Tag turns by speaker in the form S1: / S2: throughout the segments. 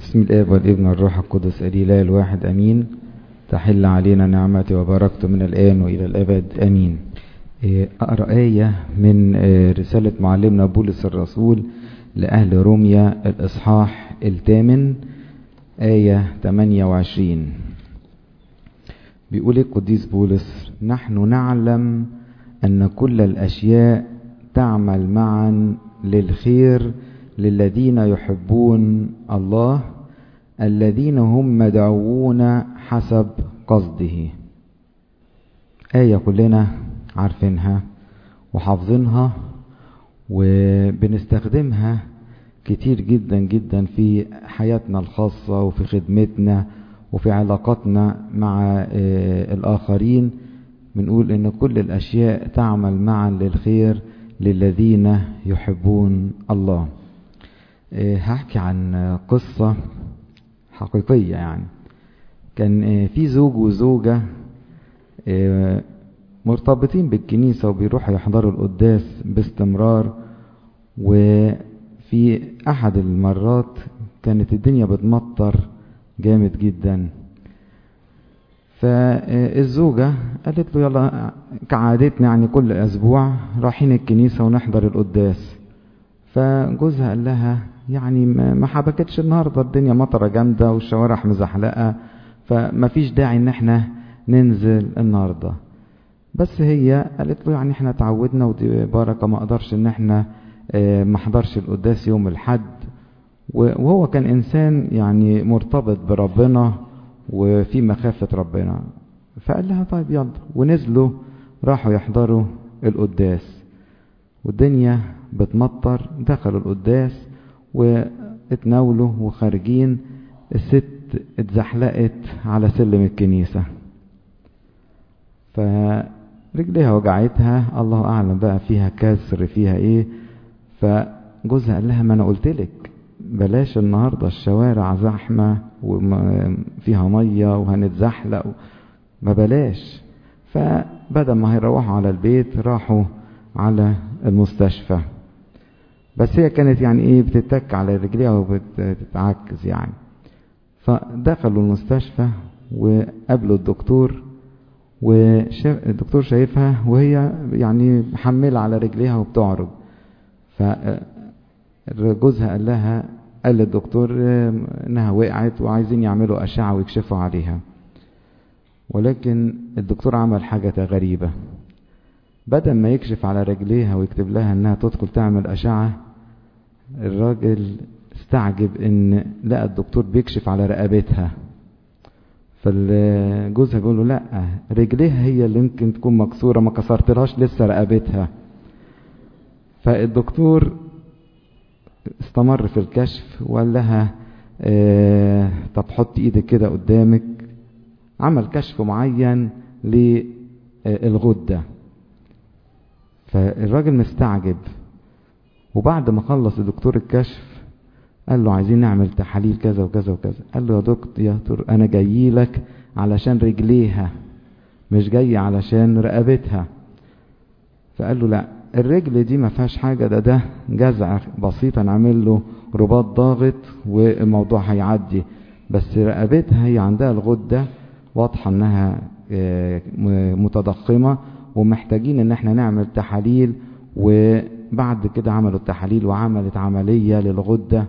S1: بسم الآب والابن والروح القدس الإله الواحد أمين تحل علينا نعمتي وبركته من الآن وإلى الأبد أمين أقرأ آية من رسالة معلمنا بولس الرسول لأهل روميا الإصحاح الثامن آية 28 بيقول القديس بولس نحن نعلم أن كل الأشياء تعمل معا للخير للذين يحبون الله الذين هم مدعوون حسب قصده آية كلنا عارفينها وحافظينها وبنستخدمها كتير جدا جدا في حياتنا الخاصة وفي خدمتنا وفي علاقاتنا مع الآخرين بنقول إن كل الأشياء تعمل معا للخير للذين يحبون الله هحكي عن قصة حقيقية يعني كان في زوج وزوجة مرتبطين بالكنيسة وبيروحوا يحضروا القداس باستمرار وفي أحد المرات كانت الدنيا بتمطر جامد جدا فالزوجة قالت له يلا كعادتنا يعني كل أسبوع رايحين الكنيسة ونحضر القداس فجوزها قال لها يعني ما حبكتش النهاردة الدنيا مطرة جامدة والشوارع مزحلقة فما فيش داعي ان احنا ننزل النهاردة بس هي قالت له يعني احنا تعودنا ودي بركة ما اقدرش ان احنا ما احضرش القداس يوم الحد وهو كان انسان يعني مرتبط بربنا وفي مخافة ربنا فقال لها طيب يلا ونزلوا راحوا يحضروا القداس والدنيا بتمطر دخلوا القداس واتناولوا وخارجين الست اتزحلقت على سلم الكنيسة فرجليها وجعتها الله اعلم بقى فيها كسر فيها ايه فجوزها قال لها ما انا قلت لك بلاش النهارده الشوارع زحمه وفيها ميه وهنتزحلق ما بلاش فبدل ما هيروحوا على البيت راحوا على المستشفى بس هي كانت يعني ايه بتتك على رجليها وبتتعكز يعني فدخلوا المستشفى وقابلوا الدكتور والدكتور شايفها وهي يعني محملة على رجليها وبتعرج فجوزها قال لها قال للدكتور انها وقعت وعايزين يعملوا اشعة ويكشفوا عليها ولكن الدكتور عمل حاجة غريبة بدل ما يكشف على رجليها ويكتب لها انها تدخل تعمل اشعة الراجل استعجب ان لقى الدكتور بيكشف على رقبتها فالجوزها بيقول له لا رجليها هي اللي يمكن تكون مكسورة ما كسرتلهاش لسه رقبتها فالدكتور استمر في الكشف وقال لها اه طب حط ايدك كده قدامك عمل كشف معين للغده فالراجل مستعجب وبعد ما خلص الدكتور الكشف قال له عايزين نعمل تحاليل كذا وكذا وكذا قال له يا دكتور يا دكتور انا جاي لك علشان رجليها مش جاي علشان رقبتها فقال له لا الرجل دي ما فيهاش حاجه ده ده جزع بسيط هنعمل له رباط ضاغط والموضوع هيعدي بس رقبتها هي عندها الغده واضحه انها متضخمه ومحتاجين ان احنا نعمل تحاليل وبعد كده عملوا التحاليل وعملت عملية للغدة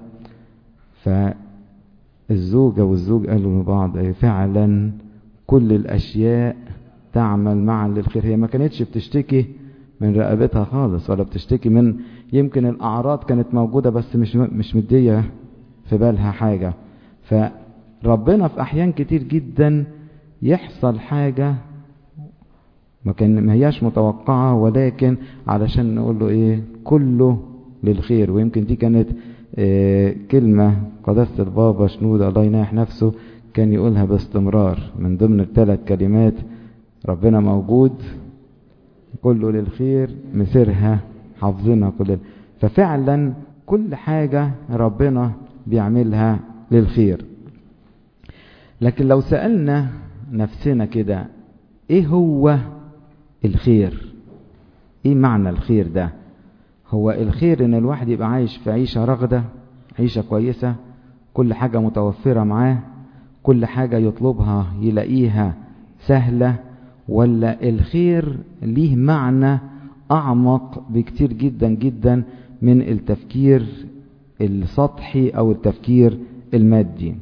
S1: فالزوجة والزوج قالوا لبعض فعلا كل الاشياء تعمل معا للخير هي ما كانتش بتشتكي من رقبتها خالص ولا بتشتكي من يمكن الاعراض كانت موجودة بس مش مش مدية في بالها حاجة فربنا في احيان كتير جدا يحصل حاجة ما كان ما هياش متوقعة ولكن علشان نقول له ايه كله للخير ويمكن دي كانت إيه كلمة قداسة البابا شنود الله يناح نفسه كان يقولها باستمرار من ضمن الثلاث كلمات ربنا موجود كله للخير مسيرها حافظينها كلنا ففعلا كل حاجة ربنا بيعملها للخير لكن لو سألنا نفسنا كده ايه هو الخير ايه معنى الخير ده هو الخير ان الواحد يبقى عايش في عيشة رغدة عيشة كويسة كل حاجة متوفرة معاه كل حاجة يطلبها يلاقيها سهلة ولا الخير ليه معنى أعمق بكتير جدا جدا من التفكير السطحي أو التفكير المادي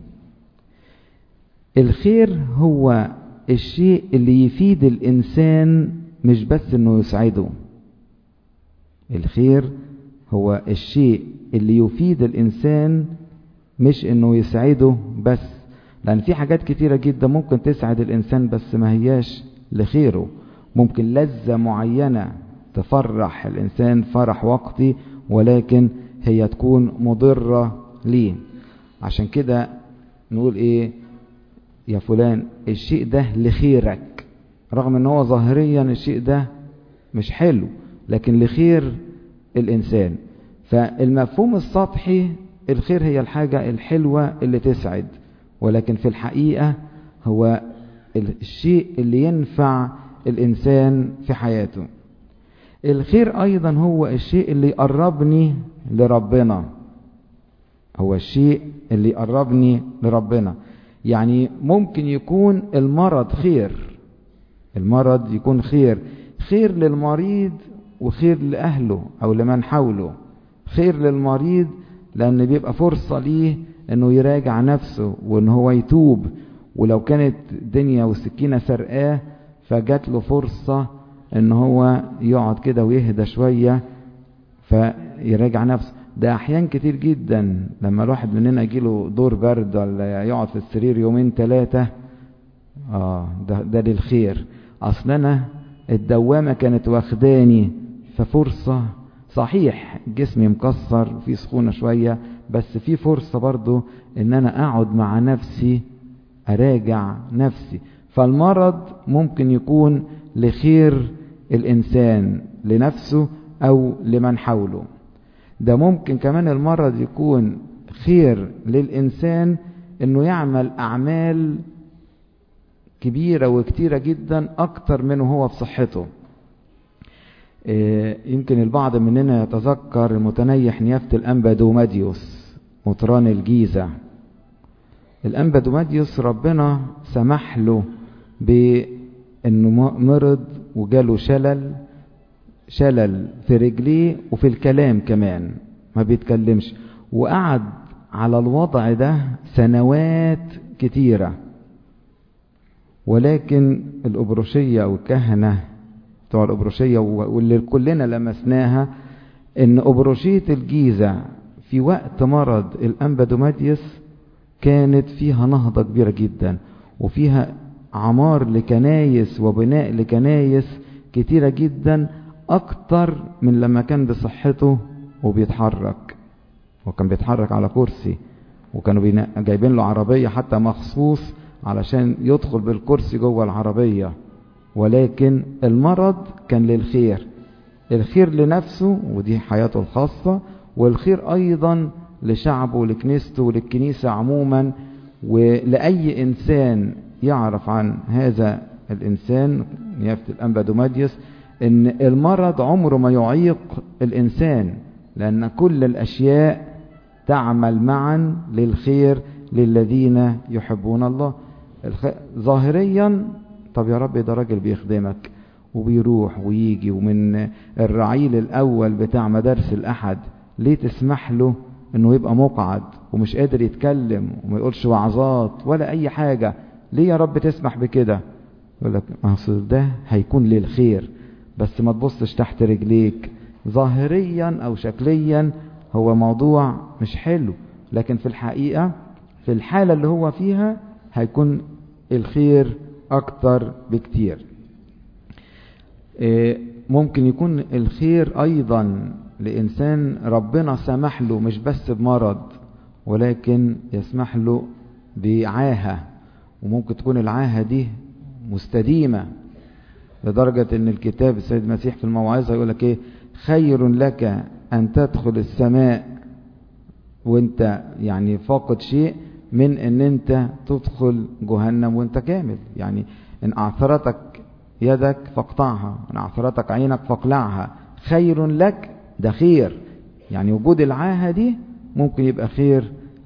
S1: الخير هو الشيء اللي يفيد الإنسان مش بس إنه يسعده الخير هو الشيء اللي يفيد الإنسان مش إنه يسعده بس لأن في حاجات كتيرة جدا ممكن تسعد الإنسان بس ما هياش لخيره ممكن لذة معينة تفرح الإنسان فرح وقتي ولكن هي تكون مضرة ليه عشان كده نقول إيه يا فلان الشيء ده لخيرك رغم ان هو ظاهريا الشيء ده مش حلو لكن لخير الإنسان فالمفهوم السطحي الخير هي الحاجة الحلوة اللي تسعد ولكن في الحقيقة هو الشيء اللي ينفع الإنسان في حياته الخير أيضا هو الشيء اللي يقربني لربنا هو الشيء اللي يقربني لربنا يعني ممكن يكون المرض خير المرض يكون خير خير للمريض وخير لأهله أو لمن حوله خير للمريض لأن بيبقى فرصة ليه أنه يراجع نفسه وأن هو يتوب ولو كانت الدنيا والسكينة سرقاه فجات له فرصة أن هو يقعد كده ويهدى شوية فيراجع نفسه ده أحيان كتير جدا لما الواحد مننا يجيله دور برد ولا يقعد في السرير يومين ثلاثة آه ده, ده للخير أصل أنا الدوامة كانت واخداني ففرصة صحيح جسمي مكسر وفي سخونة شوية بس في فرصة برضو ان انا اقعد مع نفسي اراجع نفسي فالمرض ممكن يكون لخير الانسان لنفسه او لمن حوله ده ممكن كمان المرض يكون خير للانسان انه يعمل اعمال كبيرة وكتيرة جدا اكتر منه هو في صحته يمكن البعض مننا يتذكر المتنيح نيافة الأنبا دوماديوس مطران الجيزة الأنبا دوماديوس ربنا سمح له بأنه مرض وجاله شلل شلل في رجليه وفي الكلام كمان ما بيتكلمش وقعد على الوضع ده سنوات كتيرة ولكن الأبروشية أو الكهنة بتوع الأبروشية واللي كلنا لمسناها ان أبروشية الجيزة في وقت مرض الأنبا دوماديوس كانت فيها نهضة كبيرة جدا وفيها عمار لكنايس وبناء لكنايس كتيرة جدا أكتر من لما كان بصحته وبيتحرك وكان بيتحرك على كرسي وكانوا جايبين له عربية حتى مخصوص علشان يدخل بالكرسي جوه العربية ولكن المرض كان للخير الخير لنفسه ودي حياته الخاصة والخير أيضا لشعبه ولكنيسته وللكنيسة عموما ولأي إنسان يعرف عن هذا الإنسان نيافة الأنبا دوماديوس إن المرض عمره ما يعيق الإنسان لأن كل الأشياء تعمل معا للخير للذين يحبون الله ظاهريا طب يا رب ده راجل بيخدمك وبيروح ويجي ومن الرعيل الأول بتاع مدارس الأحد ليه تسمح له انه يبقى مقعد ومش قادر يتكلم وما يقولش وعظات ولا اي حاجة ليه يا رب تسمح بكده يقول لك اصل ده هيكون للخير بس ما تبصش تحت رجليك ظاهريا او شكليا هو موضوع مش حلو لكن في الحقيقة في الحالة اللي هو فيها هيكون الخير اكتر بكتير ممكن يكون الخير ايضا لإنسان ربنا سمح له مش بس بمرض ولكن يسمح له بعاهة وممكن تكون العاهة دي مستديمة لدرجة ان الكتاب السيد المسيح في الموعظة يقول لك ايه خير لك ان تدخل السماء وانت يعني فاقد شيء من ان انت تدخل جهنم وانت كامل يعني ان اعثرتك يدك فاقطعها ان اعثرتك عينك فاقلعها خير لك ده خير يعني وجود العاهة دي ممكن يبقى خير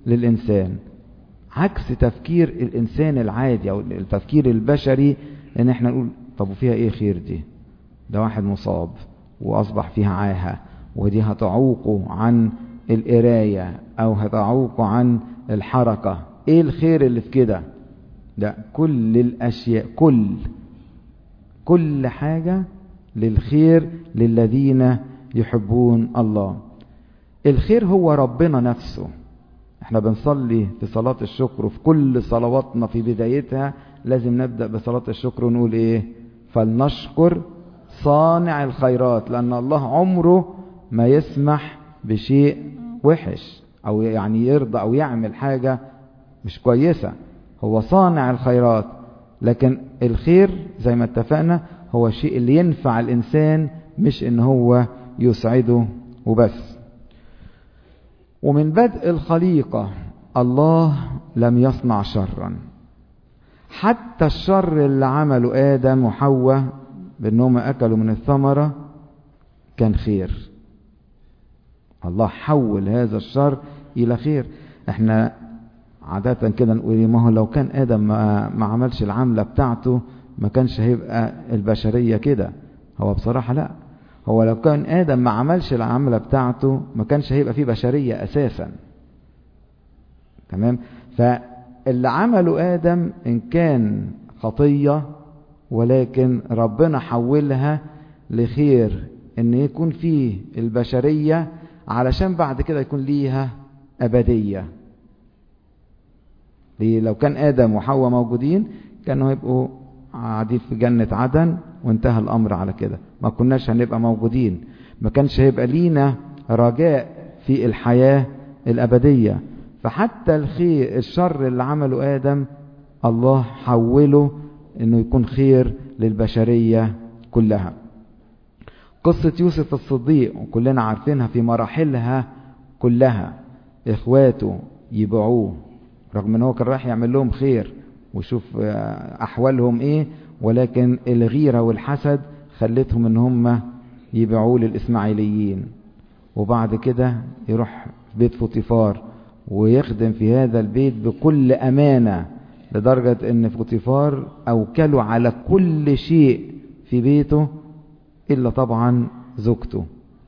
S1: للإنسان عكس تفكير الإنسان العادي أو التفكير البشري إن احنا نقول طب وفيها إيه خير دي ده واحد مصاب وأصبح فيها عاهة ودي هتعوقه عن القراية أو هتعوقه عن الحركة إيه الخير اللي في كده ده كل الأشياء كل كل حاجة للخير للذين يحبون الله الخير هو ربنا نفسه احنا بنصلي في صلاة الشكر وفي كل صلواتنا في بدايتها لازم نبدأ بصلاة الشكر ونقول ايه فلنشكر صانع الخيرات لأن الله عمره ما يسمح بشيء وحش أو يعني يرضى أو يعمل حاجة مش كويسة هو صانع الخيرات لكن الخير زي ما اتفقنا هو الشيء اللي ينفع الإنسان مش إن هو يسعده وبس ومن بدء الخليقة الله لم يصنع شرا حتى الشر اللي عمله آدم وحواء بأنهم أكلوا من الثمرة كان خير الله حول هذا الشر إلى خير احنا عادة كده نقول ما هو لو كان آدم ما, ما عملش العملة بتاعته ما كانش هيبقى البشرية كده هو بصراحة لا هو لو كان آدم ما عملش العملة بتاعته ما كانش هيبقى فيه بشرية أساسا تمام فاللي عمله آدم إن كان خطية ولكن ربنا حولها لخير إن يكون فيه البشرية علشان بعد كده يكون ليها أبدية ليه لو كان آدم وحواء موجودين كانوا هيبقوا قاعدين في جنة عدن وانتهى الأمر على كده ما كناش هنبقى موجودين ما كانش هيبقى لينا رجاء في الحياة الأبدية فحتى الخير الشر اللي عمله آدم الله حوله انه يكون خير للبشرية كلها قصة يوسف الصديق وكلنا عارفينها في مراحلها كلها اخواته يبيعوه رغم ان هو كان رايح يعمل لهم خير ويشوف احوالهم ايه ولكن الغيرة والحسد خلتهم ان هم يبيعوه للاسماعيليين وبعد كده يروح بيت فوتيفار ويخدم في هذا البيت بكل امانة لدرجة ان فوتيفار اوكله على كل شيء في بيته الا طبعا زوجته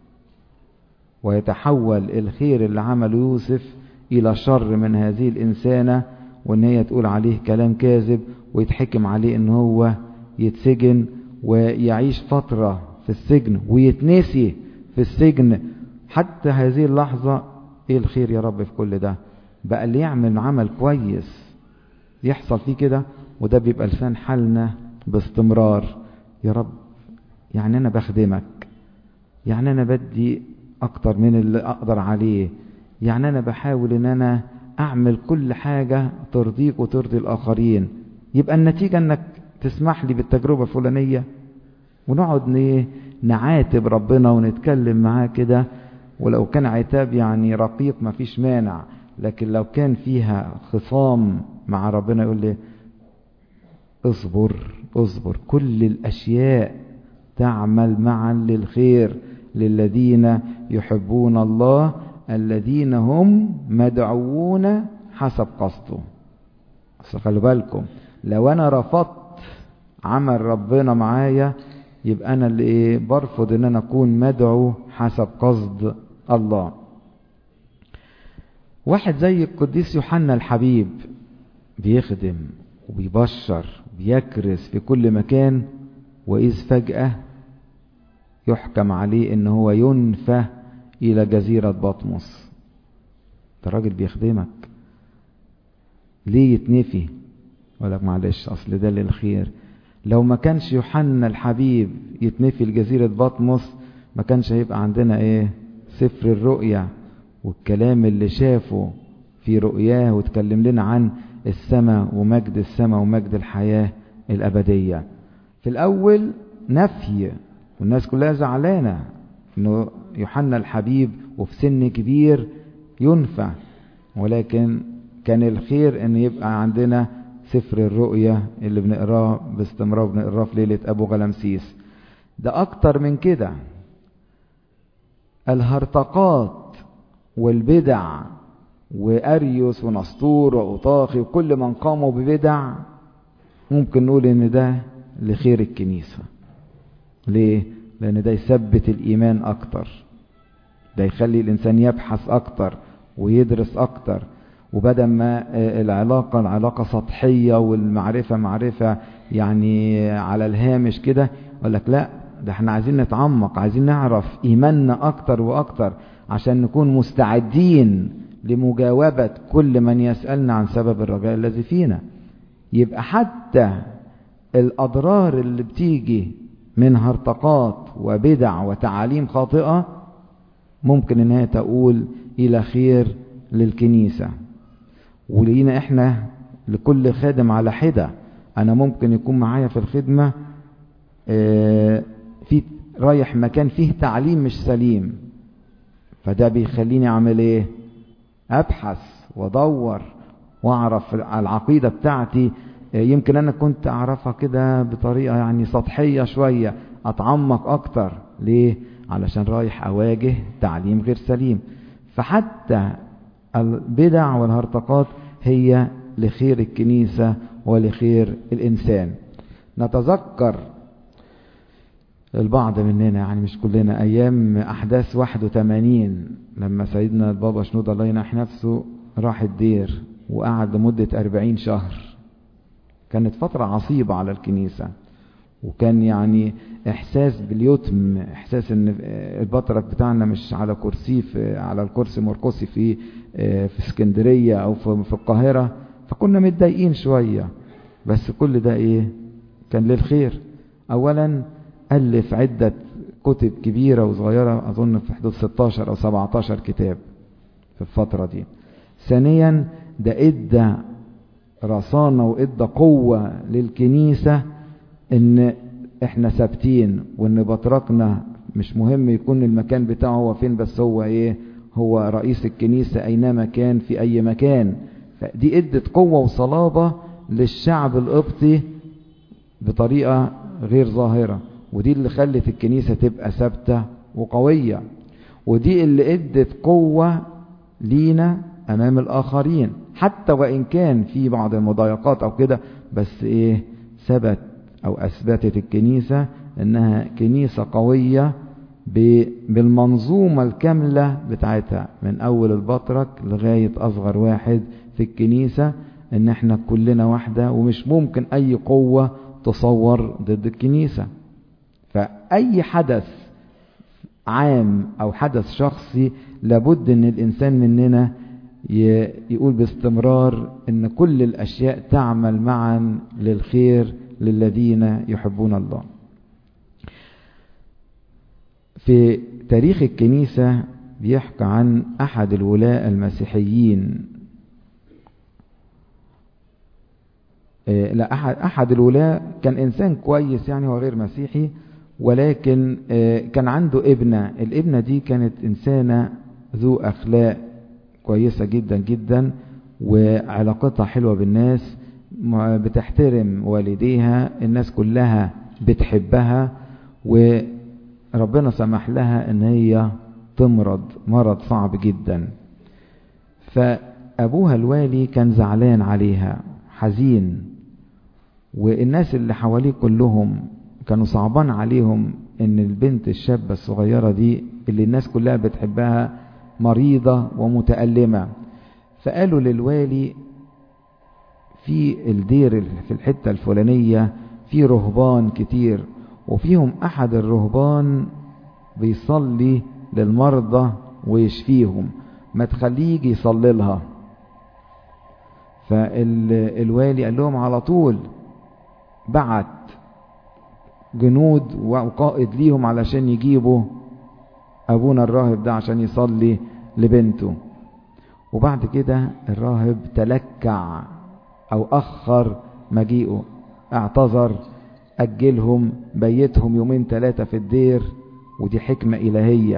S1: ويتحول الخير اللي عمله يوسف الى شر من هذه الانسانة وان هي تقول عليه كلام كاذب ويتحكم عليه ان هو يتسجن ويعيش فترة في السجن ويتنسي في السجن حتى هذه اللحظة ايه الخير يا رب في كل ده بقى اللي يعمل عمل كويس يحصل فيه كده وده بيبقى لسان حالنا باستمرار يا رب يعني انا بخدمك يعني انا بدي اكتر من اللي اقدر عليه يعني انا بحاول ان انا اعمل كل حاجة ترضيك وترضي الاخرين يبقى النتيجة انك تسمح لي بالتجربة الفلانية ونقعد نعاتب ربنا ونتكلم معاه كده ولو كان عتاب يعني رقيق ما فيش مانع لكن لو كان فيها خصام مع ربنا يقول لي اصبر اصبر كل الاشياء تعمل معا للخير للذين يحبون الله الذين هم مدعوون حسب قصده بس خلي بالكم لو انا رفضت عمل ربنا معايا يبقى انا اللي ايه برفض ان انا اكون مدعو حسب قصد الله واحد زي القديس يوحنا الحبيب بيخدم وبيبشر بيكرس في كل مكان وإذ فجأة يحكم عليه ان هو ينفى الى جزيرة بطمس ده راجل بيخدمك ليه يتنفي ولا معلش اصل ده للخير لو ما كانش يوحنا الحبيب يتنفي لجزيرة بطمس ما كانش هيبقى عندنا ايه سفر الرؤيا والكلام اللي شافه في رؤياه وتكلم لنا عن السماء ومجد السماء ومجد الحياة الأبدية في الأول نفي والناس كلها زعلانة انه يوحنا الحبيب وفي سن كبير ينفع ولكن كان الخير ان يبقى عندنا سفر الرؤيا اللي بنقراه باستمرار بنقراه في ليلة ابو غلمسيس ده اكتر من كده الهرطقات والبدع وأريوس ونسطور وأوطاخي وكل من قاموا ببدع ممكن نقول إن ده لخير الكنيسة ليه؟ لأن ده يثبت الإيمان أكتر ده يخلي الإنسان يبحث أكتر ويدرس أكتر وبدل ما العلاقة العلاقة سطحية والمعرفة معرفة يعني على الهامش كده يقول لك لا ده احنا عايزين نتعمق عايزين نعرف إيماننا أكتر وأكتر عشان نكون مستعدين لمجاوبة كل من يسألنا عن سبب الرجاء الذي فينا يبقى حتى الأضرار اللي بتيجي من هرطقات وبدع وتعاليم خاطئة ممكن انها تقول الى خير للكنيسة ولينا احنا لكل خادم على حدة انا ممكن يكون معايا في الخدمة في رايح مكان فيه تعليم مش سليم فده بيخليني اعمل ايه ابحث وادور واعرف العقيدة بتاعتي يمكن انا كنت اعرفها كده بطريقة يعني سطحية شوية اتعمق اكتر ليه علشان رايح اواجه تعليم غير سليم فحتى البدع والهرطقات هي لخير الكنيسة ولخير الانسان نتذكر البعض مننا يعني مش كلنا ايام احداث 81 لما سيدنا البابا شنود الله ينح نفسه راح الدير وقعد لمدة 40 شهر كانت فترة عصيبة على الكنيسة وكان يعني احساس باليتم احساس ان البطرك بتاعنا مش على كرسي في على الكرسي مرقسي في في اسكندرية او في, في القاهرة فكنا متضايقين شوية بس كل ده ايه كان للخير اولا الف عدة كتب كبيرة وصغيرة اظن في حدود 16 او 17 كتاب في الفترة دي ثانيا ده ادى رصانة وادى قوة للكنيسة ان احنا ثابتين وان بطركنا مش مهم يكون المكان بتاعه هو فين بس هو ايه هو رئيس الكنيسة اينما كان في اي مكان فدي ادت قوة وصلابة للشعب القبطي بطريقة غير ظاهرة ودي اللي خلت الكنيسة تبقى ثابتة وقوية ودي اللي ادت قوة لينا امام الاخرين حتى وان كان في بعض المضايقات او كده بس ايه ثبت او اثبتت الكنيسة انها كنيسة قوية بالمنظومة الكاملة بتاعتها من اول البطرك لغاية اصغر واحد في الكنيسة ان احنا كلنا واحدة ومش ممكن اي قوة تصور ضد الكنيسة فاي حدث عام او حدث شخصي لابد ان الانسان مننا يقول باستمرار ان كل الاشياء تعمل معا للخير للذين يحبون الله في تاريخ الكنيسة بيحكى عن احد الولاء المسيحيين لا احد احد الولاء كان انسان كويس يعني هو غير مسيحي ولكن كان عنده ابنة الابنة دي كانت انسانة ذو اخلاق كويسة جدا جدا وعلاقتها حلوة بالناس بتحترم والديها الناس كلها بتحبها وربنا سمح لها ان هي تمرض مرض صعب جدا فابوها الوالي كان زعلان عليها حزين والناس اللي حواليه كلهم كانوا صعبان عليهم ان البنت الشابة الصغيرة دي اللي الناس كلها بتحبها مريضة ومتألمة فقالوا للوالي في الدير في الحتة الفلانية في رهبان كتير وفيهم أحد الرهبان بيصلي للمرضى ويشفيهم ما تخليه يجي يصلي لها فالوالي قال لهم على طول بعت جنود وقائد ليهم علشان يجيبوا أبونا الراهب ده عشان يصلي لبنته وبعد كده الراهب تلكع أو أخر مجيئه اعتذر أجلهم بيتهم يومين ثلاثة في الدير ودي حكمة إلهية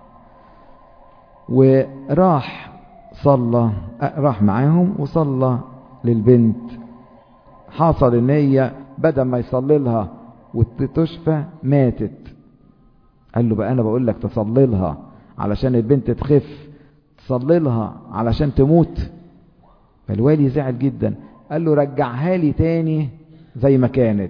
S1: وراح صلى راح معاهم وصلى للبنت حصل ان هي بدل ما يصلي لها وتشفى ماتت قال له بقى انا بقول لك تصلي لها علشان البنت تخف تصلي لها علشان تموت فالوالي زعل جدا قال له رجعها لي تاني زي ما كانت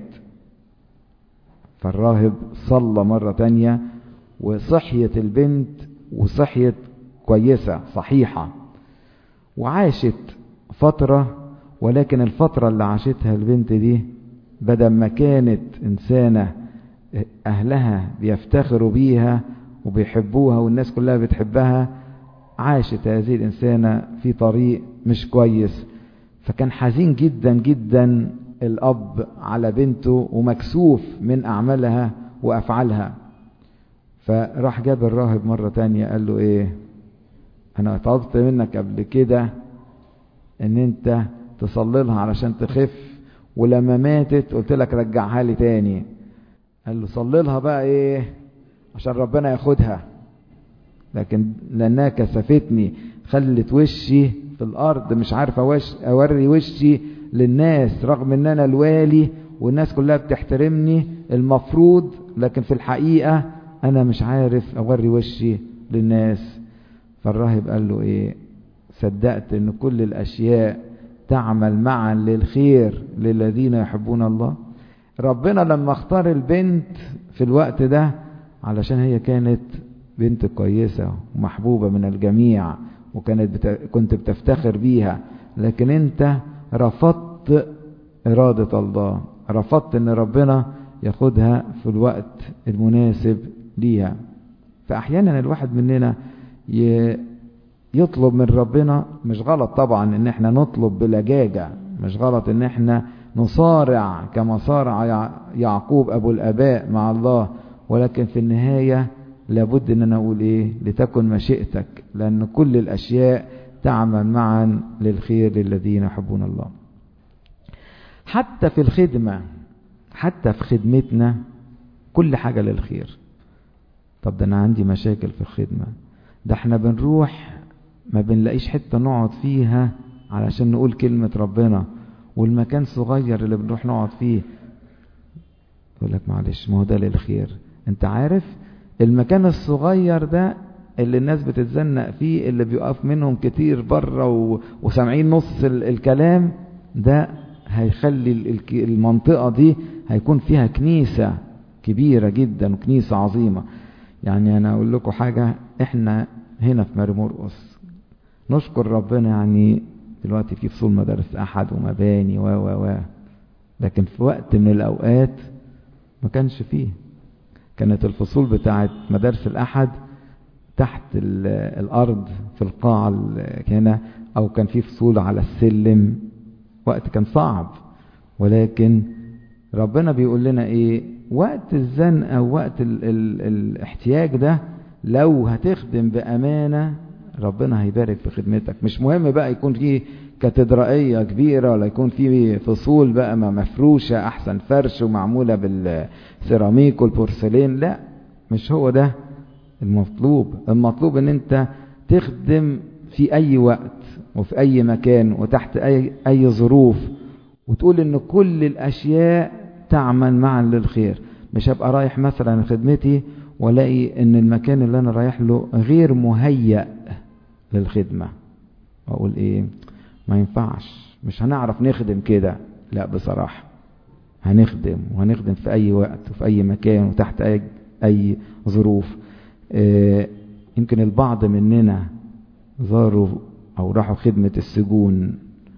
S1: فالراهب صلى مرة تانية وصحيت البنت وصحيت كويسة صحيحة وعاشت فترة ولكن الفترة اللي عاشتها البنت دي بدل ما كانت إنسانة أهلها بيفتخروا بيها وبيحبوها والناس كلها بتحبها عاشت هذه الإنسانة في طريق مش كويس فكان حزين جدا جدا الأب على بنته ومكسوف من أعمالها وأفعالها فراح جاب الراهب مرة تانية قال له إيه أنا طلبت منك قبل كده إن أنت تصلي لها علشان تخف ولما ماتت قلت لك رجعها لي تاني قال له صلي لها بقى إيه عشان ربنا ياخدها لكن لأنها كسفتني خلت وشي في الأرض مش عارف أوش أوري وشي للناس رغم ان انا الوالي والناس كلها بتحترمني المفروض لكن في الحقيقة انا مش عارف اوري وشي للناس فالراهب قال له ايه صدقت ان كل الاشياء تعمل معا للخير للذين يحبون الله ربنا لما اختار البنت في الوقت ده علشان هي كانت بنت كويسة ومحبوبة من الجميع وكانت بت... كنت بتفتخر بيها لكن انت رفضت إرادة الله رفضت ان ربنا ياخدها في الوقت المناسب ليها فأحيانا الواحد مننا يطلب من ربنا مش غلط طبعا ان احنا نطلب بلجاجة مش غلط ان احنا نصارع كما صارع يعقوب ابو الاباء مع الله ولكن في النهاية لابد ان انا اقول ايه لتكن مشيئتك لان كل الاشياء تعمل معا للخير للذين يحبون الله حتى في الخدمة حتى في خدمتنا كل حاجة للخير طب ده انا عندي مشاكل في الخدمة ده احنا بنروح ما بنلاقيش حتة نقعد فيها علشان نقول كلمة ربنا والمكان صغير اللي بنروح نقعد فيه يقول لك معلش ما هو ده للخير انت عارف المكان الصغير ده اللي الناس بتتزنق فيه اللي بيقف منهم كتير بره و... وسامعين نص ال... الكلام ده هيخلي ال... المنطقة دي هيكون فيها كنيسة كبيرة جدا وكنيسة عظيمة يعني انا اقول لكم حاجة احنا هنا في ماري مرقس نشكر ربنا يعني دلوقتي في فصول مدارس احد ومباني و و و لكن في وقت من الاوقات ما كانش فيه كانت الفصول بتاعت مدارس الاحد تحت الارض في القاعة هنا او كان في فصول على السلم وقت كان صعب ولكن ربنا بيقول لنا ايه وقت الزنقة ووقت ال ال الاحتياج ده لو هتخدم بأمانة ربنا هيبارك في خدمتك مش مهم بقى يكون في كاتدرائية كبيرة ولا يكون في فصول بقى مفروشة أحسن فرش ومعمولة بالسيراميك والبورسلين لا مش هو ده المطلوب المطلوب ان انت تخدم في اي وقت وفي اي مكان وتحت اي, أي ظروف وتقول ان كل الاشياء تعمل معا للخير مش هبقى رايح مثلا خدمتي والاقي ان المكان اللي انا رايح له غير مهيأ للخدمة اقول ايه ما ينفعش مش هنعرف نخدم كده لا بصراحة هنخدم وهنخدم في اي وقت وفي اي مكان وتحت اي, أي ظروف اه يمكن البعض مننا زاروا او راحوا خدمة السجون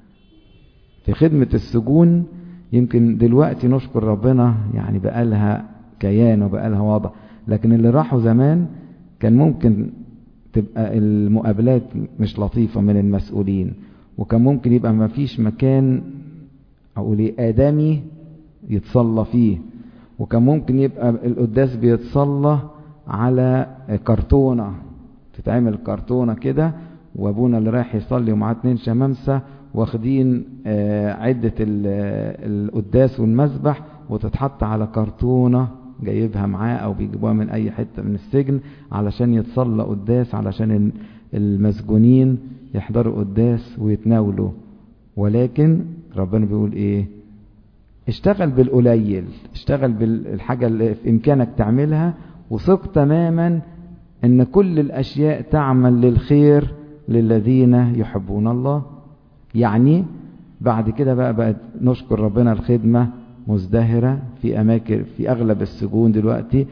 S1: في خدمة السجون يمكن دلوقتي نشكر ربنا يعني بقالها كيان وبقالها وضع لكن اللي راحوا زمان كان ممكن تبقى المقابلات مش لطيفة من المسؤولين وكان ممكن يبقى ما فيش مكان أقول إيه آدمي يتصلى فيه وكان ممكن يبقى القداس بيتصلى على كرتونة تتعمل كرتونة كده وابونا اللي رايح يصلي ومعاه اتنين شمامسة واخدين عدة القداس والمذبح وتتحط على كرتونة جايبها معاه او بيجيبوها من اي حتة من السجن علشان يتصلى قداس علشان المسجونين يحضروا قداس ويتناولوا ولكن ربنا بيقول ايه اشتغل بالقليل اشتغل بالحاجة اللي في امكانك تعملها وثق تماما ان كل الاشياء تعمل للخير للذين يحبون الله يعني بعد كده بقى بقت نشكر ربنا الخدمة مزدهرة في أماكن في أغلب السجون دلوقتي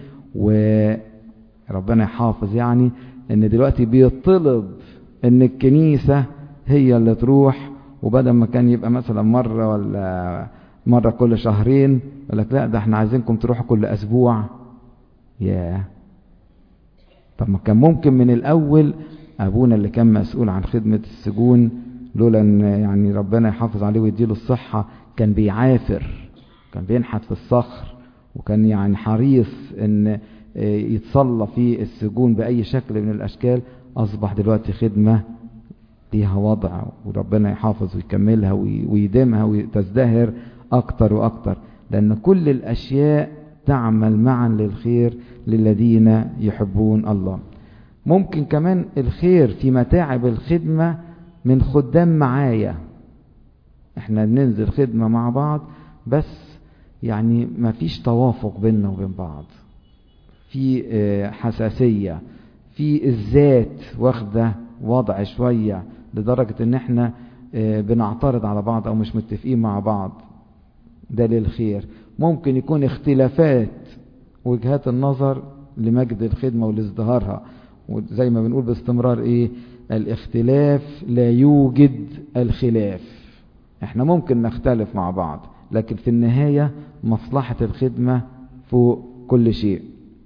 S1: وربنا يحافظ يعني إن دلوقتي بيطلب إن الكنيسة هي اللي تروح وبدل ما كان يبقى مثلا مرة ولا مرة كل شهرين يقول لك لا ده احنا عايزينكم تروحوا كل أسبوع ياه طب ما كان ممكن من الأول أبونا اللي كان مسؤول عن خدمة السجون لولا ان يعني ربنا يحافظ عليه ويديله الصحة كان بيعافر كان بينحت في الصخر وكان يعني حريص ان يتصلى في السجون بأي شكل من الأشكال أصبح دلوقتي خدمة ليها وضع وربنا يحافظ ويكملها ويديمها وتزدهر أكتر وأكتر لأن كل الأشياء تعمل معا للخير للذين يحبون الله ممكن كمان الخير في متاعب الخدمة من خدام معايا احنا بننزل خدمة مع بعض بس يعني ما فيش توافق بيننا وبين بعض في حساسية في الذات واخدة وضع شوية لدرجة ان احنا بنعترض على بعض او مش متفقين مع بعض ده للخير ممكن يكون اختلافات وجهات النظر لمجد الخدمة ولازدهارها وزي ما بنقول باستمرار ايه الاختلاف لا يوجد الخلاف احنا ممكن نختلف مع بعض لكن في النهاية مصلحة الخدمة فوق كل شيء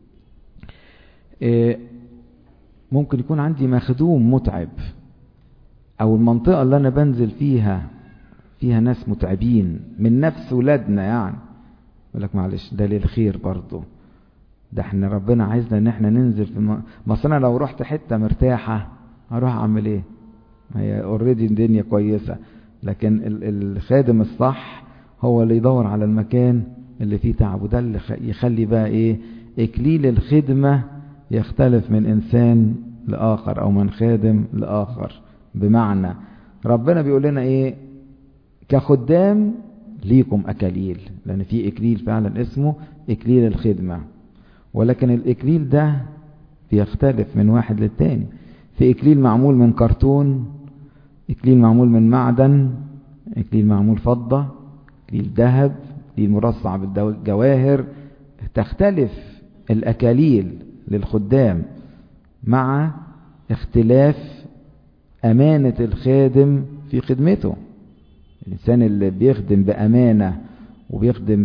S1: إيه ممكن يكون عندي مخدوم متعب او المنطقة اللي انا بنزل فيها فيها ناس متعبين من نفس ولادنا يعني يقول لك معلش ده للخير برضه ده احنا ربنا عايزنا ان احنا ننزل في م... مثلا لو رحت حتة مرتاحة هروح اعمل ايه ما هي اوريدي الدنيا كويسة لكن الخادم الصح هو اللي يدور على المكان اللي فيه تعب وده اللي يخلي بقى ايه اكليل الخدمة يختلف من انسان لاخر او من خادم لاخر بمعنى ربنا بيقول لنا ايه كخدام ليكم اكاليل لان في اكليل فعلا اسمه اكليل الخدمة ولكن الاكليل ده بيختلف من واحد للتاني في اكليل معمول من كرتون اكليل معمول من معدن اكليل معمول فضة اكليل ذهب اكليل مرصع بالجواهر تختلف الاكاليل للخدام مع اختلاف امانة الخادم في خدمته الانسان اللي بيخدم بامانة وبيخدم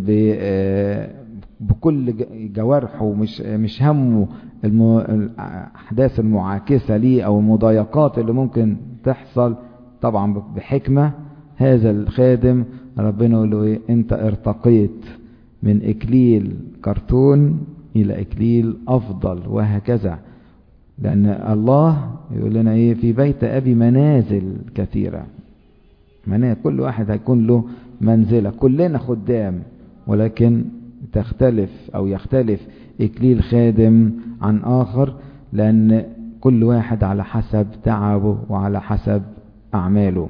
S1: بكل جوارحه ومش مش همه الاحداث المعاكسة ليه او المضايقات اللي ممكن تحصل طبعا بحكمة هذا الخادم ربنا يقول له ايه انت ارتقيت من اكليل كرتون الى اكليل افضل وهكذا لان الله يقول لنا ايه في بيت ابي منازل كثيرة منازل كل واحد هيكون له منزلة كلنا خدام ولكن تختلف او يختلف اكليل خادم عن اخر لان كل واحد على حسب تعبه وعلى حسب اعماله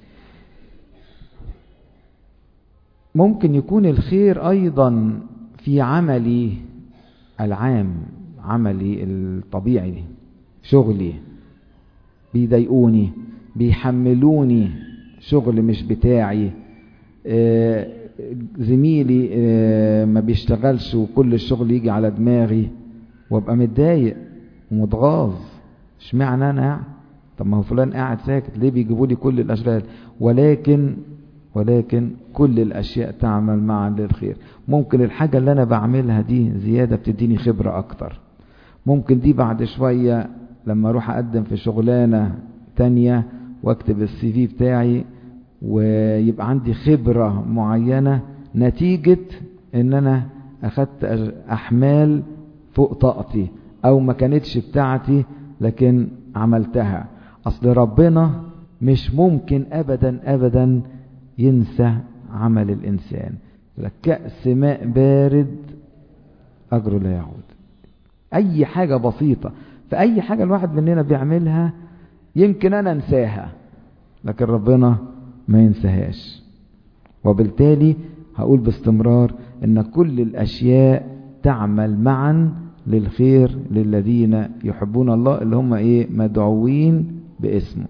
S1: ممكن يكون الخير ايضا في عملي العام عملي الطبيعي شغلي بيضايقوني بيحملوني شغل مش بتاعي آه زميلي آه ما بيشتغلش وكل الشغل يجي على دماغي وابقى متضايق ومتغاظ اشمعنى انا يعني طب ما هو فلان قاعد ساكت ليه بيجيبوا لي كل الاشغال ولكن ولكن كل الاشياء تعمل معا للخير ممكن الحاجة اللي انا بعملها دي زيادة بتديني خبرة اكتر ممكن دي بعد شوية لما اروح اقدم في شغلانة تانية واكتب السي في بتاعي ويبقى عندي خبرة معينة نتيجة ان انا اخدت احمال فوق طاقتي او ما كانتش بتاعتي لكن عملتها اصل ربنا مش ممكن ابدا ابدا ينسى عمل الانسان كأس ماء بارد اجره لا يعود اي حاجة بسيطة فاي حاجة الواحد مننا بيعملها يمكن انا انساها لكن ربنا ما ينساهاش وبالتالي هقول باستمرار ان كل الاشياء تعمل معا للخير للذين يحبون الله اللي هم ايه مدعوين باسمه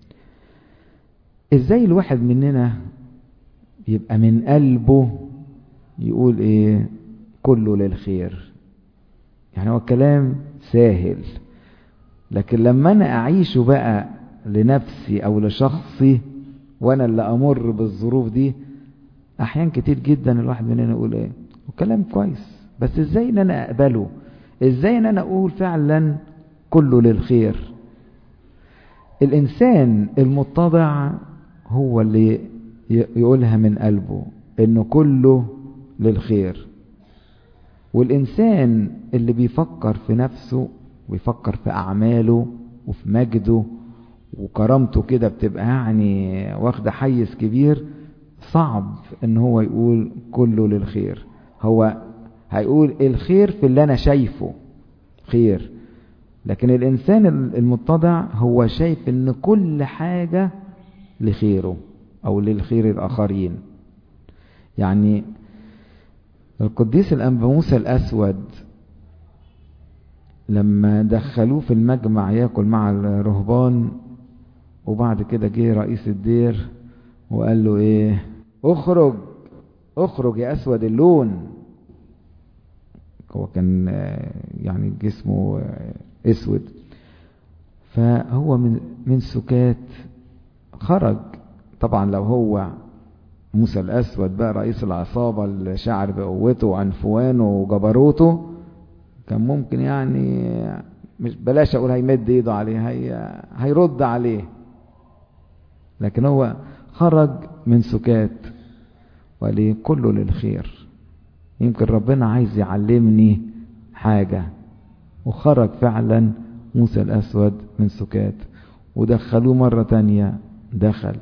S1: ازاي الواحد مننا يبقى من قلبه يقول ايه كله للخير يعني هو الكلام سهل لكن لما انا اعيشه بقى لنفسي او لشخصي وانا اللي امر بالظروف دي احيان كتير جدا الواحد مننا يقول ايه وكلام كويس بس ازاي ان انا اقبله ازاي ان انا اقول فعلا كله للخير الانسان المتضع هو اللي يقولها من قلبه انه كله للخير والانسان اللي بيفكر في نفسه ويفكر في اعماله وفي مجده وكرامته كده بتبقى يعني واخده حيز كبير صعب ان هو يقول كله للخير هو هيقول الخير في اللي انا شايفه خير لكن الانسان المتضع هو شايف ان كل حاجة لخيره او للخير الاخرين يعني القديس الانبا موسى الاسود لما دخلوه في المجمع ياكل مع الرهبان وبعد كده جه رئيس الدير وقال له ايه اخرج اخرج يا اسود اللون هو كان يعني جسمه اسود فهو من من سكات خرج طبعا لو هو موسى الاسود بقى رئيس العصابه اللي شعر بقوته وعنفوانه وجبروته كان ممكن يعني مش بلاش اقول هيمد ايده عليه هي هيرد عليه لكن هو خرج من سكات وقال كله للخير يمكن ربنا عايز يعلمني حاجة وخرج فعلا موسى الأسود من سكات ودخلوه مرة تانية دخل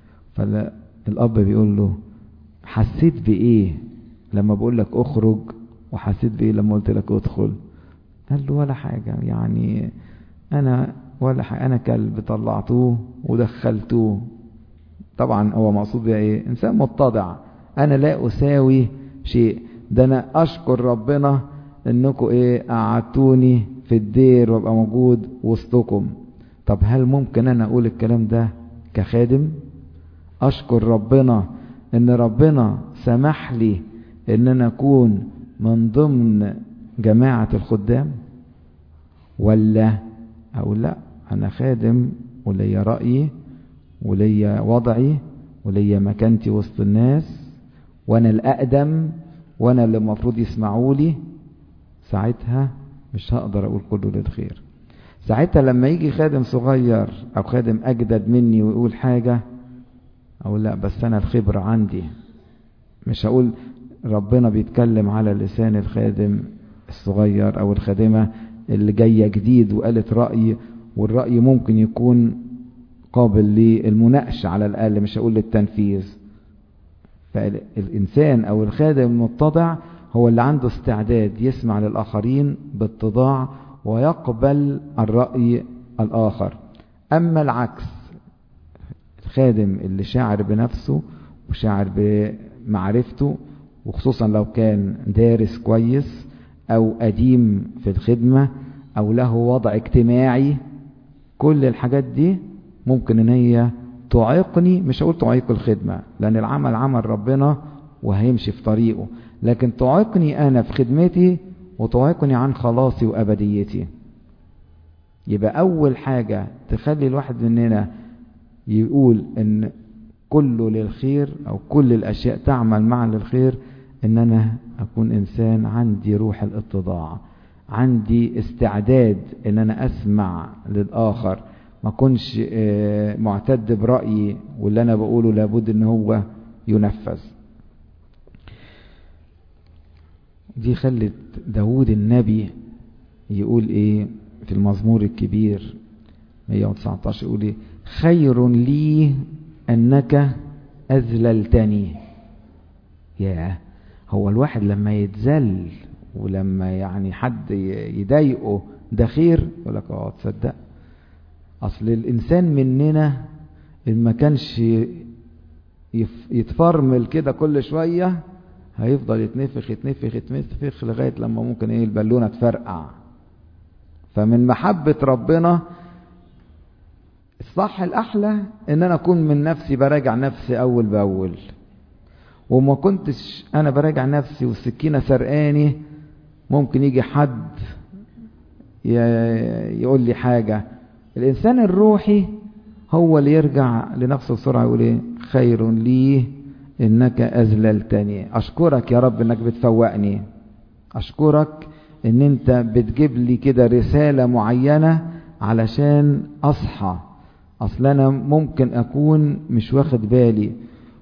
S1: فالأب بيقول له حسيت بإيه لما بقول لك أخرج وحسيت بإيه لما قلت لك أدخل قال له ولا حاجة يعني أنا ولا حاجة أنا كلب طلعتوه ودخلتوه طبعا هو مقصود بها إيه إنسان متضع أنا لا أساوي شيء ده أنا أشكر ربنا إنكم إيه قعدتوني في الدير وابقى موجود وسطكم طب هل ممكن أنا أقول الكلام ده كخادم أشكر ربنا إن ربنا سمح لي إن أنا أكون من ضمن جماعة الخدام ولا أقول لا أنا خادم وليا رأيي وليا وضعي وليا مكانتي وسط الناس وأنا الأقدم وأنا اللي المفروض يسمعوا لي ساعتها مش هقدر أقول كله للخير ساعتها لما يجي خادم صغير أو خادم أجدد مني ويقول حاجة أقول لا بس أنا الخبرة عندي مش هقول ربنا بيتكلم على لسان الخادم الصغير أو الخادمة اللي جاية جديد وقالت رأي والرأي ممكن يكون قابل للمناقشة على الأقل مش هقول للتنفيذ فالإنسان أو الخادم المتضع هو اللي عنده استعداد يسمع للآخرين باتضاع ويقبل الرأي الآخر أما العكس الخادم اللي شاعر بنفسه وشاعر بمعرفته وخصوصا لو كان دارس كويس أو قديم في الخدمة أو له وضع اجتماعي كل الحاجات دي ممكن ان هي تعيقني مش هقول تعيق الخدمة لأن العمل عمل ربنا وهيمشي في طريقه لكن تعيقني أنا في خدمتي وتعيقني عن خلاصي وأبديتي يبقى أول حاجة تخلي الواحد مننا يقول ان كله للخير أو كل الأشياء تعمل معا للخير ان أنا أكون إنسان عندي روح الاتضاع عندي استعداد ان أنا أسمع للآخر ما كنش معتد برأيي واللي أنا بقوله لابد ان هو ينفذ دي خلت داود النبي يقول ايه في المزمور الكبير 119 يقول ايه خير لي انك اذللتني يا هو الواحد لما يتذل ولما يعني حد يضايقه ده خير يقول لك اه تصدق اصل الانسان مننا ان ما كانش يتفرمل كده كل شويه هيفضل يتنفخ يتنفخ يتنفخ لغايه لما ممكن ايه البالونه تفرقع فمن محبه ربنا الصح الأحلى إن أنا أكون من نفسي براجع نفسي أول بأول وما كنتش أنا براجع نفسي والسكينة سرقاني ممكن يجي حد يقول لي حاجة الإنسان الروحي هو اللي يرجع لنفسه بسرعة يقول إيه خير لي إنك أذللتني أشكرك يا رب إنك بتفوقني أشكرك إن أنت بتجيب لي كده رسالة معينة علشان أصحى أصل أنا ممكن أكون مش واخد بالي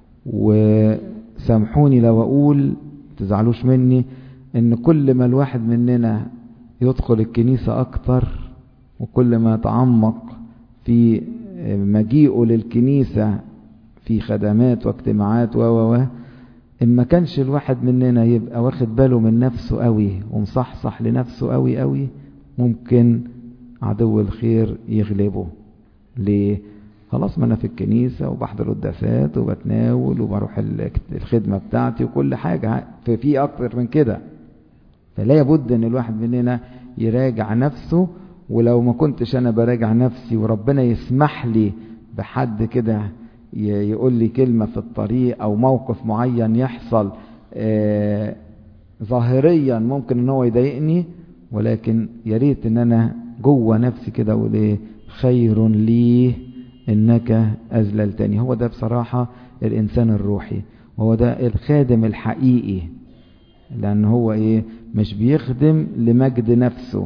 S1: وسامحوني لو أقول تزعلوش مني إن كل ما الواحد مننا يدخل الكنيسة أكتر وكل ما يتعمق في مجيئه للكنيسة في خدمات واجتماعات و و و إن ما كانش الواحد مننا يبقى واخد باله من نفسه قوي ومصحصح لنفسه قوي قوي ممكن عدو الخير يغلبه ليه خلاص ما انا في الكنيسة وبحضر الدفات وبتناول وبروح الخدمة بتاعتي وكل حاجة في اكتر من كده فلا يبد ان الواحد مننا يراجع نفسه ولو ما كنتش انا براجع نفسي وربنا يسمح لي بحد كده يقول لي كلمة في الطريق او موقف معين يحصل آه ظاهريا ممكن ان هو يضايقني ولكن يا ريت ان انا جوه نفسي كده اقول ايه خير لي انك اذللتني هو ده بصراحة الانسان الروحي وهو ده الخادم الحقيقي لان هو ايه مش بيخدم لمجد نفسه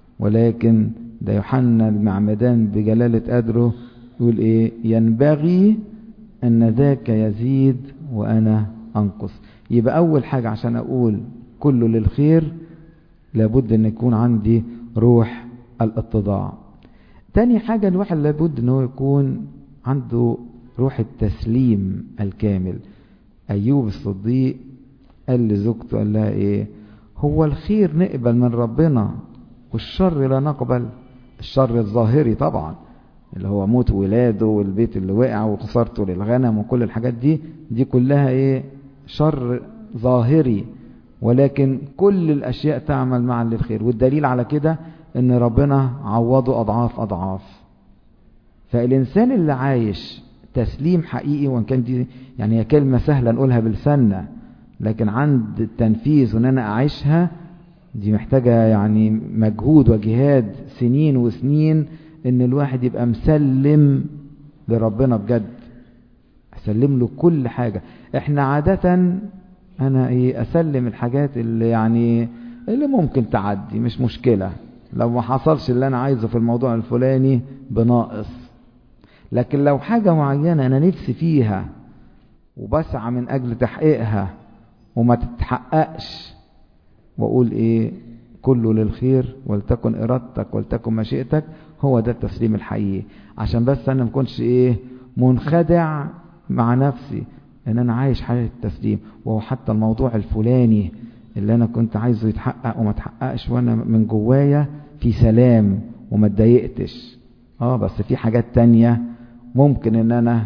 S1: ولكن ده يوحنا المعمدان بجلالة قدره يقول ايه ينبغي ان ذاك يزيد وانا انقص يبقى اول حاجة عشان اقول كله للخير لابد ان يكون عندي روح الاتضاع تاني حاجة الواحد لابد ان هو يكون عنده روح التسليم الكامل ايوب الصديق قال لزوجته قال لها ايه هو الخير نقبل من ربنا والشر لا نقبل الشر الظاهري طبعا اللي هو موت ولاده والبيت اللي وقع وخسارته للغنم وكل الحاجات دي دي كلها ايه شر ظاهري ولكن كل الاشياء تعمل معا للخير والدليل على كده ان ربنا عوضه اضعاف اضعاف فالانسان اللي عايش تسليم حقيقي وان كان دي يعني هي كلمه سهله نقولها بالسنه لكن عند التنفيذ وان انا اعيشها دي محتاجه يعني مجهود وجهاد سنين وسنين ان الواحد يبقى مسلم لربنا بجد اسلم له كل حاجه احنا عاده انا ايه اسلم الحاجات اللي يعني اللي ممكن تعدي مش مشكله لو ما حصلش اللي انا عايزه في الموضوع الفلاني بناقص لكن لو حاجة معينة انا نفسي فيها وبسعى من اجل تحقيقها وما تتحققش واقول ايه كله للخير ولتكن ارادتك ولتكن مشيئتك هو ده التسليم الحقيقي عشان بس انا ما اكونش ايه منخدع مع نفسي ان انا عايش حياة التسليم وهو حتى الموضوع الفلاني اللي انا كنت عايزه يتحقق وما تحققش وانا من جوايا في سلام وما اتضايقتش اه بس في حاجات تانية ممكن ان انا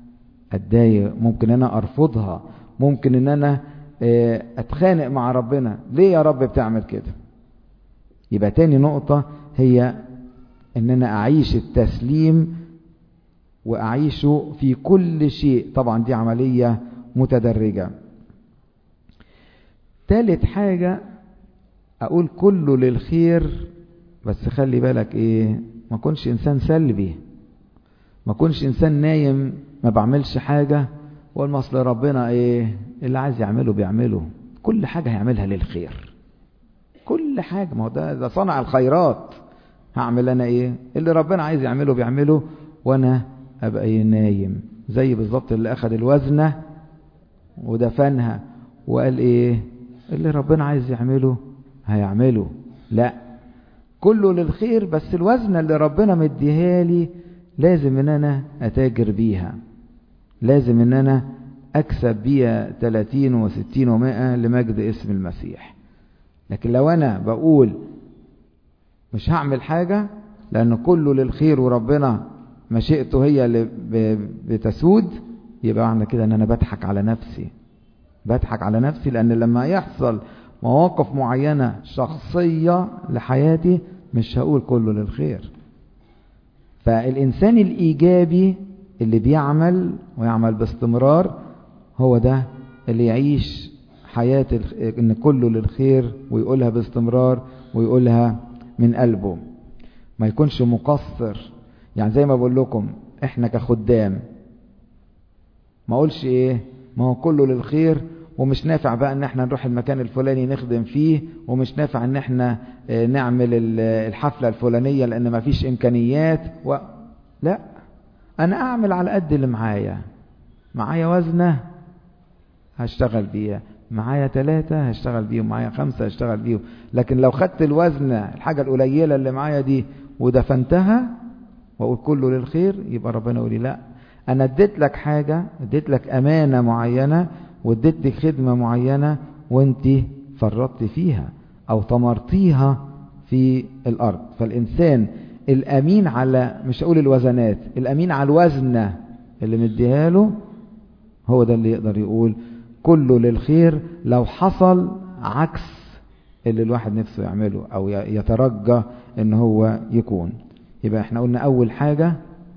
S1: اتضايق ممكن ان انا ارفضها ممكن ان انا اه اتخانق مع ربنا ليه يا رب بتعمل كده يبقى تاني نقطة هي ان انا اعيش التسليم واعيشه في كل شيء طبعا دي عملية متدرجة تالت حاجة اقول كله للخير بس خلي بالك ايه ما كنش انسان سلبي ما كنش انسان نايم ما بعملش حاجة والمصل ربنا ايه اللي عايز يعمله بيعمله كل حاجة هيعملها للخير كل حاجة ما هو ده, ده صنع الخيرات هعمل انا ايه اللي ربنا عايز يعمله بيعمله وانا ابقى ايه نايم زي بالظبط اللي اخذ الوزنة ودفنها وقال ايه اللي ربنا عايز يعمله هيعمله لا كله للخير بس الوزنة اللي ربنا مديها لي لازم ان انا اتاجر بيها لازم ان انا اكسب بيها 30 و60 و100 لمجد اسم المسيح لكن لو انا بقول مش هعمل حاجة لان كله للخير وربنا مشيئته هي اللي بتسود يبقى معنى كده ان انا بضحك على نفسي بضحك على نفسي لان لما يحصل مواقف معينة شخصية لحياتي مش هقول كله للخير فالإنسان الإيجابي اللي بيعمل ويعمل باستمرار هو ده اللي يعيش حياة إن كله للخير ويقولها باستمرار ويقولها من قلبه ما يكونش مقصر يعني زي ما بقول لكم احنا كخدام ما اقولش ايه ما هو كله للخير ومش نافع بقى ان احنا نروح المكان الفلاني نخدم فيه ومش نافع ان احنا نعمل الحفلة الفلانية لان ما فيش امكانيات و... لا انا اعمل على قد اللي معايا معايا وزنة هشتغل بيها معايا ثلاثة هشتغل بيهم معايا خمسة هشتغل بيهم لكن لو خدت الوزنة الحاجة القليلة اللي معايا دي ودفنتها واقول كله للخير يبقى ربنا يقول لي لا انا اديت لك حاجة اديت لك امانة معينة واديت لك خدمة معينة وانت فرطت فيها او طمرتيها في الارض فالانسان الامين على مش هقول الوزنات الامين على الوزنة اللي مديها له هو ده اللي يقدر يقول كله للخير لو حصل عكس اللي الواحد نفسه يعمله او يترجى ان هو يكون يبقى احنا قلنا اول حاجة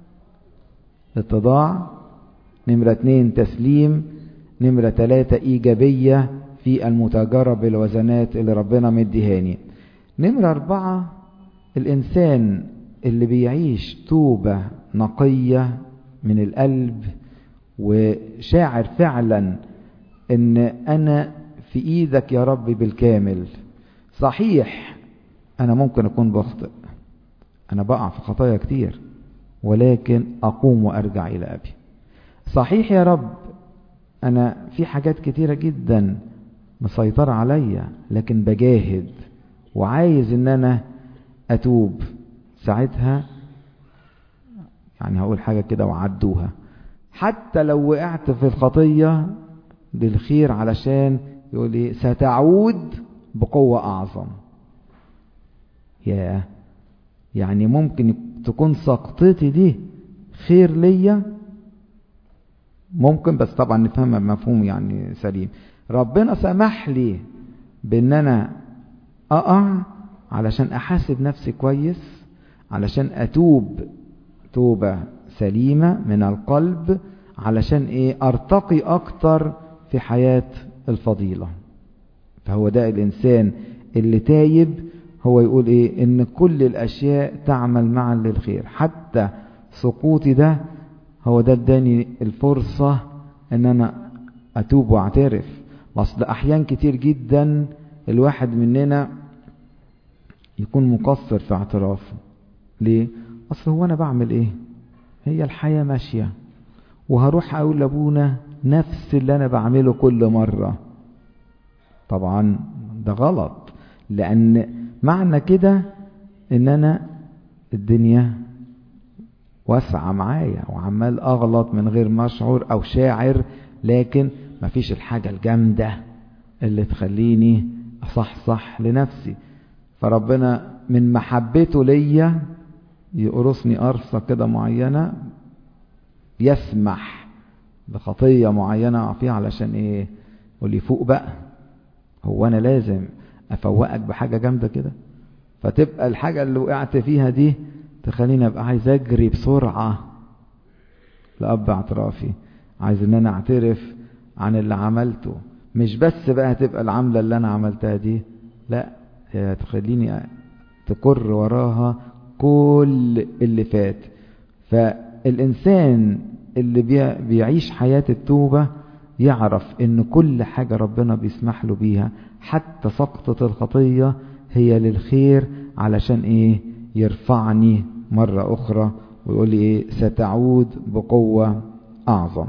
S1: اتضاع نمرة اتنين تسليم نمرة تلاتة ايجابية في المتاجرة بالوزنات اللي ربنا مديهاني نمرة اربعة الانسان اللي بيعيش توبة نقية من القلب وشاعر فعلا ان انا في ايدك يا رب بالكامل صحيح انا ممكن اكون بخطئ انا بقع في خطايا كتير ولكن اقوم وارجع الى ابي صحيح يا رب انا في حاجات كتيرة جدا مسيطرة عليا لكن بجاهد وعايز ان انا اتوب ساعتها يعني هقول حاجة كده وعدوها حتى لو وقعت في الخطية للخير علشان يقول لي ستعود بقوة أعظم يا يعني ممكن تكون سقطتي دي خير ليا ممكن بس طبعا نفهمها بمفهوم يعني سليم ربنا سمح لي بان انا اقع علشان احاسب نفسي كويس علشان اتوب توبة سليمة من القلب علشان ايه ارتقي اكتر في حياة الفضيلة فهو ده الانسان اللي تايب هو يقول ايه ان كل الاشياء تعمل معا للخير حتى سقوطي ده هو ده اداني الفرصة ان انا اتوب واعترف اصل احيان كتير جدا الواحد مننا يكون مقصر في اعترافه ليه اصل هو انا بعمل ايه هي الحياة ماشية وهروح اقول لابونا نفس اللي انا بعمله كل مرة طبعا ده غلط لان معنى كده ان انا الدنيا واسعة معايا وعمال اغلط من غير ما اشعر او شاعر لكن مفيش الحاجة الجامدة اللي تخليني اصحصح لنفسي فربنا من محبته ليا يقرصني قرصة كده معينة يسمح بخطية معينة أقع فيها علشان إيه يقول لي فوق بقى هو أنا لازم أفوقك بحاجة جامدة كده فتبقى الحاجة اللي وقعت فيها دي تخليني أبقى عايز أجري بسرعة لأب اعترافي عايز إن أنا أعترف عن اللي عملته مش بس بقى هتبقى العملة اللي أنا عملتها دي لا تخليني تكر وراها كل اللي فات فالإنسان اللي بيعيش حياة التوبة يعرف ان كل حاجة ربنا بيسمح له بيها حتى سقطة الخطية هي للخير علشان ايه يرفعني مرة اخرى ويقول لي ايه ستعود بقوة اعظم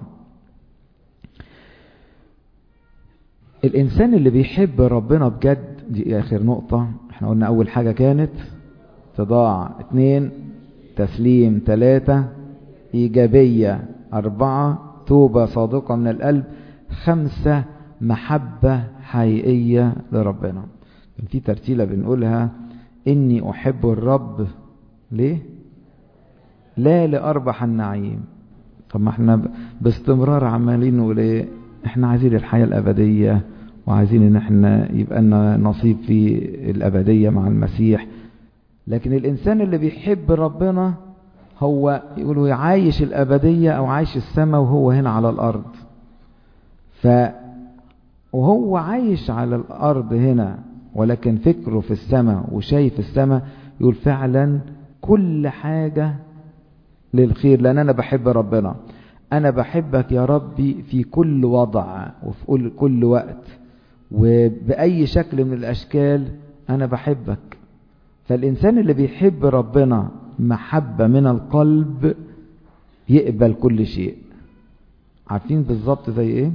S1: الانسان اللي بيحب ربنا بجد دي اخر نقطة احنا قلنا اول حاجة كانت تضاع اتنين تسليم ثلاثة ايجابية أربعة توبة صادقة من القلب خمسة محبة حقيقية لربنا كان في ترتيلة بنقولها إني أحب الرب ليه؟ لا لأربح النعيم طب ما احنا باستمرار عمالين نقول ايه احنا عايزين الحياة الأبدية وعايزين ان احنا يبقى لنا نصيب في الأبدية مع المسيح لكن الإنسان اللي بيحب ربنا هو يقولوا عايش الأبدية أو عايش السماء وهو هنا على الأرض ف وهو عايش على الأرض هنا ولكن فكره في السماء وشايف السماء يقول فعلا كل حاجة للخير لأن أنا بحب ربنا أنا بحبك يا ربي في كل وضع وفي كل وقت وبأي شكل من الأشكال أنا بحبك فالإنسان اللي بيحب ربنا محبة من القلب يقبل كل شيء عارفين بالظبط زي ايه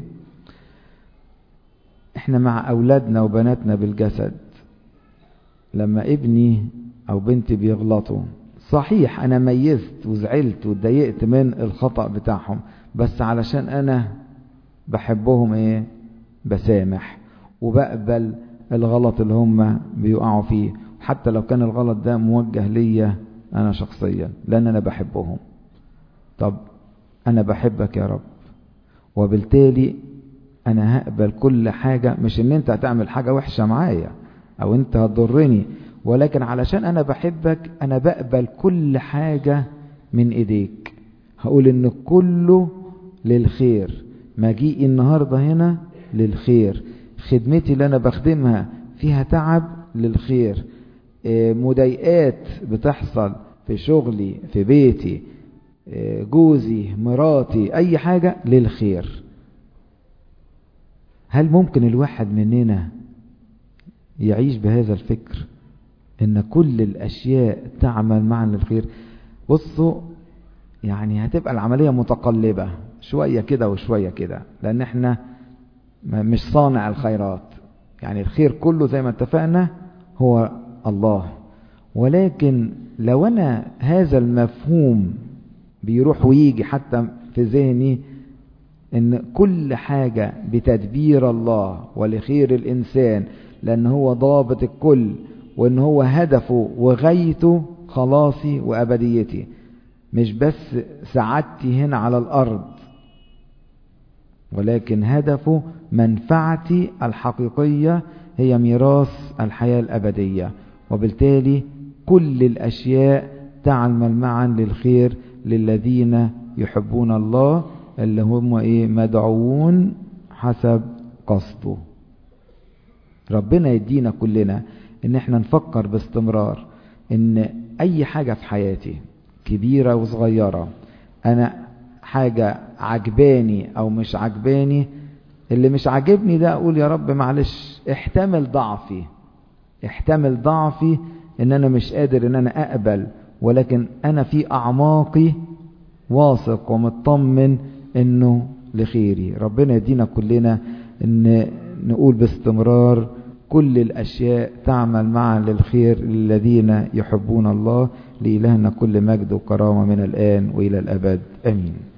S1: احنا مع اولادنا وبناتنا بالجسد لما ابني او بنتي بيغلطوا صحيح انا ميزت وزعلت واتضايقت من الخطأ بتاعهم بس علشان انا بحبهم ايه بسامح وبقبل الغلط اللي هم بيقعوا فيه حتى لو كان الغلط ده موجه ليا انا شخصيا لان انا بحبهم طب انا بحبك يا رب وبالتالي انا هقبل كل حاجة مش ان انت هتعمل حاجة وحشة معايا او انت هتضرني ولكن علشان انا بحبك انا بقبل كل حاجة من ايديك هقول ان كله للخير مجيئي النهاردة هنا للخير خدمتي اللي انا بخدمها فيها تعب للخير مضايقات بتحصل في شغلي في بيتي جوزي مراتي اي حاجة للخير هل ممكن الواحد مننا يعيش بهذا الفكر ان كل الاشياء تعمل معا للخير بصوا يعني هتبقى العملية متقلبة شوية كده وشوية كده لان احنا مش صانع الخيرات يعني الخير كله زي ما اتفقنا هو الله ولكن لو انا هذا المفهوم بيروح ويجي حتى في ذهني ان كل حاجة بتدبير الله ولخير الانسان لان هو ضابط الكل وان هو هدفه وغايته خلاصي وابديتي مش بس سعادتي هنا على الارض ولكن هدفه منفعتي الحقيقية هي ميراث الحياة الأبدية وبالتالي كل الأشياء تعمل معا للخير للذين يحبون الله اللي هم ايه مدعوون حسب قصده ربنا يدينا كلنا ان احنا نفكر باستمرار ان اي حاجة في حياتي كبيرة وصغيرة انا حاجة عجباني او مش عجباني اللي مش عاجبني ده اقول يا رب معلش احتمل ضعفي احتمل ضعفي ان انا مش قادر ان انا اقبل ولكن انا في اعماقي واثق ومطمن انه لخيري ربنا يدينا كلنا ان نقول باستمرار كل الاشياء تعمل معا للخير للذين يحبون الله لإلهنا كل مجد وكرامة من الآن وإلى الأبد آمين